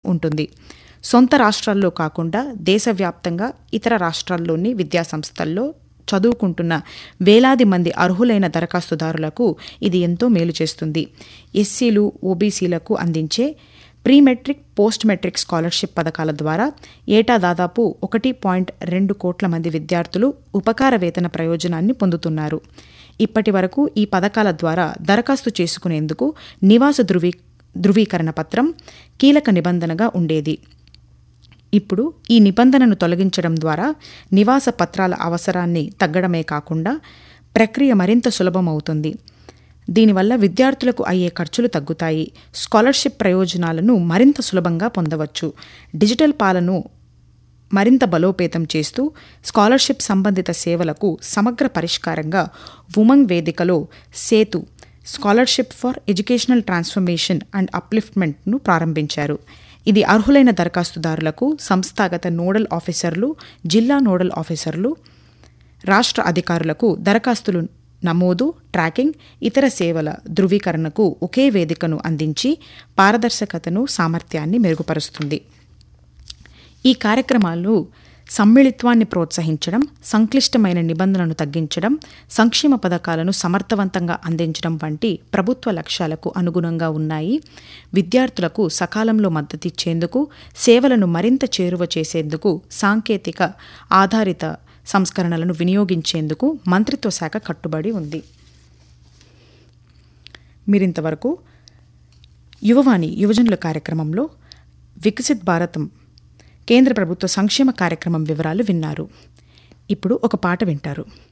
ఉంటుంది సొంత రాష్ట్రాల్లో కాకుండా దేశవ్యాప్తంగా ఇతర రాష్ట్రాల్లోని విద్యాసంస్థల్లో చదువుకుంటున్న వేలాది మంది అర్హులైన దరఖాస్తుదారులకు ఇది ఎంతో మేలు చేస్తుంది ఎస్సీలు ఓబీసీలకు అందించే pre matric post matric scholarship పథకాల ద్వారా ఏటా దాదాపు ఒకటి పాయింట్ రెండు కోట్ల మంది విద్యార్థులు ఉపకార వేతన ప్రయోజనాన్ని పొందుతున్నారు ఇప్పటి వరకు ఈ పథకాల ద్వారా దరఖాస్తు చేసుకునేందుకు నివాస ధృవీ ధృవీకరణ పత్రం కీలక నిబంధనగా ఉండేది ఇప్పుడు ఈ నిబంధనను తొలగించడం ద్వారా నివాస పత్రాల అవసరాన్ని తగ్గడమే కాకుండా ప్రక్రియ మరింత సులభమవుతుంది దీనివల్ల విద్యార్థులకు అయ్యే ఖర్చులు తగ్గుతాయి స్కాలర్షిప్ ప్రయోజనాలను మరింత సులభంగా పొందవచ్చు డిజిటల్ పాలను మరింత బలోపేతం చేస్తూ స్కాలర్షిప్ సంబంధిత సేవలకు సమగ్ర పరిష్కారంగా ఉమంగ్ వేదికలో Setu scholarship for educational transformation and అప్లిఫ్ట్మెంట్ను ప్రారంభించారు ఇది అర్హులైన దరఖాస్తుదారులకు సంస్థాగత నోడల్ ఆఫీసర్లు జిల్లా నోడల్ ఆఫీసర్లు రాష్ట్ర అధికారులకు దరఖాస్తులు నమోదు ట్రాకింగ్ ఇతర సేవల ధృవీకరణకు ఒకే వేదికను అందించి పారదర్శకతను సామర్థ్యాన్ని మెరుగుపరుస్తుంది ఈ కార్యక్రమాలు సమ్మిళిత్వాన్ని ప్రోత్సహించడం సంక్లిష్టమైన నిబంధనలను తగ్గించడం సంక్షేమ పథకాలను సమర్థవంతంగా అందించడం వంటి ప్రభుత్వ లక్ష్యాలకు అనుగుణంగా ఉన్నాయి విద్యార్థులకు సకాలంలో మద్దతిచ్చేందుకు సేవలను మరింత చేరువ చేసేందుకు సాంకేతిక ఆధారిత సంస్కరణలను వినియోగించేందుకు మంత్రిత్వ శాఖ కట్టుబడి ఉంది మీరింతవరకు యువవాణి యువజనుల కార్యక్రమంలో వికసిత్ భారతం కేంద్ర ప్రభుత్వ సంక్షేమ కార్యక్రమం వివరాలు విన్నారు ఇప్పుడు ఒక పాట వింటారు